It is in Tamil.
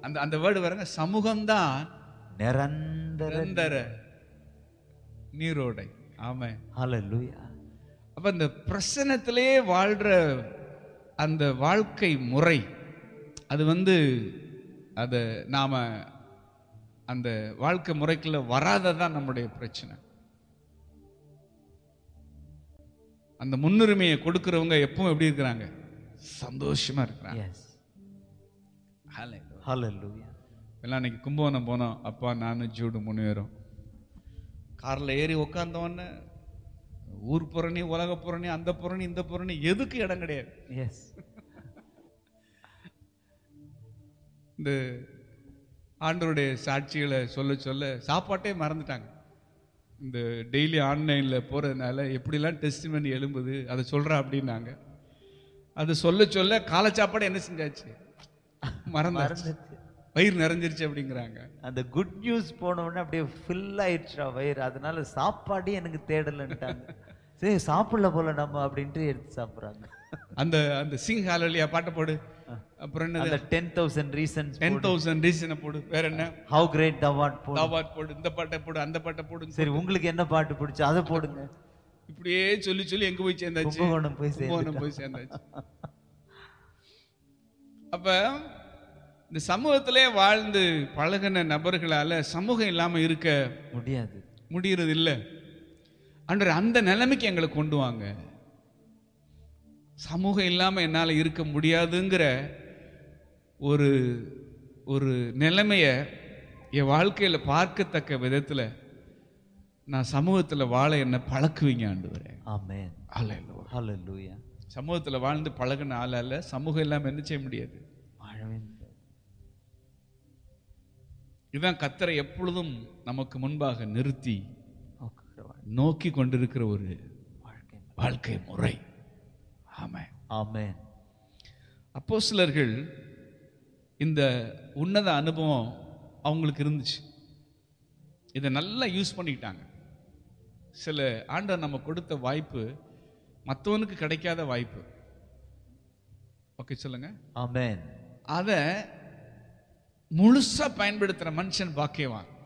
அந்த அந்த வேர்டு வரங்க சமூகம்தான் நிரந்தர நிரந்தர நீரோடை ஆமே ஹalleluya அப்ப இந்த பிரசனத்திலே வாழ்ற அந்த வாழ்க்கை முறை அது வந்து அத நாம அந்த வாழ்க்கை முறைக்குள்ள வராததான் நம்முடைய பிரச்சனை அந்த முன்னுரிமையை கொடுக்கறவங்க எப்பவும் எப்படி இருக்கிறாங்க சந்தோஷமா இருக்கிறாங்க எஸ் Hallelujah. ஹalleluya எல்லாம் அன்னைக்கு கும்பகோணம் போனோம் அப்பா நானும் ஜூடு மூணு பேரும் காரில் ஏறி உட்காந்தவொடனே ஊர் புறணி உலக புறணி அந்த புறணி இந்த புறணி எதுக்கு இடம் கிடையாது எஸ் இந்த ஆண்டவருடைய சாட்சிகளை சொல்ல சொல்ல சாப்பாட்டே மறந்துட்டாங்க இந்த டெய்லி ஆன்லைனில் போகிறதுனால எப்படிலாம் டெஸ்ட் பண்ணி எழும்புது அதை சொல்கிறா அப்படின்னாங்க அதை சொல்ல சொல்ல காலை சாப்பாடு என்ன செஞ்சாச்சு மறந்து மறந்துச்சு வயிறு நிறைஞ்சிருச்சு அப்படிங்கிறாங்க அந்த குட் நியூஸ் போன உடனே அப்படியே ஃபில் ஆயிடுச்சா வயிறு அதனால சாப்பாடே எனக்கு தேடலன்ட்டாங்க சரி சாப்பிடல போல நம்ம அப்படின்ட்டு எடுத்து சாப்பிடுறாங்க அந்த அந்த சிங் ஹாலலியா பாட்டை போடு அப்புறம் என்னது அந்த ten thousand reasons ten thousand ரீசனை போடு வேற என்ன ஹவு கிரேட் தவாட் போ தாவாத் போடு இந்த பாட்டை போடு அந்த பாட்டை போடு சரி உங்களுக்கு என்ன பாட்டு பிடிச்சோ அதை போடுங்க இப்படியே சொல்லி சொல்லி எங்க போய் சேர்ந்தாச்சு கும்பகோணம் போய் கும்பகோணம் போய் சேர்ந்தாச்சு அப்ப இந்த சமூகத்திலே வாழ்ந்து பழகின நபர்களால சமூகம் இல்லாம இருக்க முடியாது முடியறது இல்ல அன்று அந்த நிலைமைக்கு எங்களை கொண்டு வாங்க சமூகம் இல்லாம என்னால இருக்க முடியாதுங்கிற ஒரு ஒரு நிலைமைய என் வாழ்க்கையில பார்க்கத்தக்க விதத்துல நான் சமூகத்துல வாழ என்ன பழக்குவீங்க ஆண்டு ஆமென் அல்ல ஹalleluya சமூகத்துல வாழ்ந்து பழகின ஆளால சமூகம் இல்லாம என்ன செய்ய முடியாது வாழவே முடியாது. இதுதான் கத்தரை எப்பொழுதும் நமக்கு முன்பாக நிறுத்தி நோக்குகிற வாழ்- நோக்கி கொண்டிருக்கிற ஒரு வாழ்க்கை வாழ்க்கை முறை ஆமா ஆமென் அப்போஸ்தலர்கள் இந்த உன்னத அனுபவம் அவங்களுக்கு இருந்துச்சு இதை நல்லா யூஸ் பண்ணிக்கிட்டாங்க சில ஆண்டவர் நம்ம கொடுத்த வாய்ப்பு மற்றவனுக்கு கிடைக்காத வாய்ப்பு ஓகே சொல்லுங்க ஆமென் அதை முழுசா பயன்படுத்துற மனுஷன் பாக்கியவான்